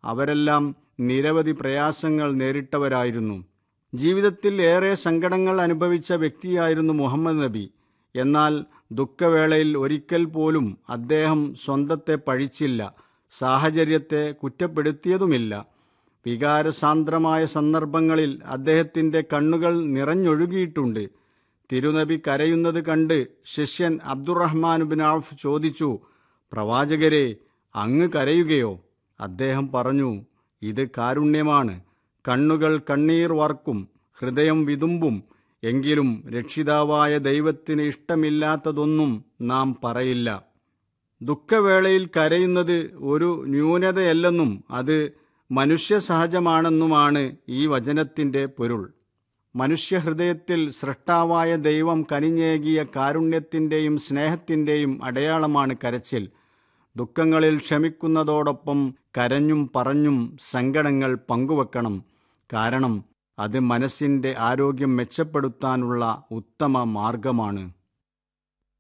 അവരെല്ലാം നിരവധി പ്രയാസങ്ങൾ നേരിട്ടവരായിരുന്നു ജീവിതത്തിൽ ഏറെ സങ്കടങ്ങൾ അനുഭവിച്ച വ്യക്തിയായിരുന്നു മുഹമ്മദ് നബി എന്നാൽ ദുഃഖവേളയിൽ ഒരിക്കൽ പോലും അദ്ദേഹം സ്വന്തത്തെ പഴിച്ചില്ല സാഹചര്യത്തെ കുറ്റപ്പെടുത്തിയതുമില്ല വികാരസാന്ദ്രമായ സന്ദർഭങ്ങളിൽ അദ്ദേഹത്തിൻ്റെ കണ്ണുകൾ നിറഞ്ഞൊഴുകിയിട്ടുണ്ട് തിരുനബി കരയുന്നത് കണ്ട് ശിഷ്യൻ അബ്ദുറഹ്മാൻ ബിൻ ഔഫ് ചോദിച്ചു പ്രവാചകരെ അങ്ങ് കരയുകയോ അദ്ദേഹം പറഞ്ഞു ഇത് കാരുണ്യമാണ് കണ്ണുകൾ കണ്ണീർ വർക്കും ഹൃദയം വിതുമ്പും എങ്കിലും രക്ഷിതാവായ ദൈവത്തിന് ഇഷ്ടമില്ലാത്തതൊന്നും നാം പറയില്ല ദുഃഖവേളയിൽ കരയുന്നത് ഒരു ന്യൂനതയല്ലെന്നും അത് മനുഷ്യ സഹജമാണെന്നുമാണ് ഈ വചനത്തിൻ്റെ പൊരുൾ മനുഷ്യഹൃദയത്തിൽ സൃഷ്ടാവായ ദൈവം കനിഞ്ഞേകിയ കാരുണ്യത്തിൻ്റെയും സ്നേഹത്തിൻ്റെയും അടയാളമാണ് കരച്ചിൽ ദുഃഖങ്ങളിൽ ക്ഷമിക്കുന്നതോടൊപ്പം കരഞ്ഞും പറഞ്ഞും സങ്കടങ്ങൾ പങ്കുവെക്കണം കാരണം അത് മനസ്സിൻ്റെ ആരോഗ്യം മെച്ചപ്പെടുത്താനുള്ള ഉത്തമ മാർഗമാണ്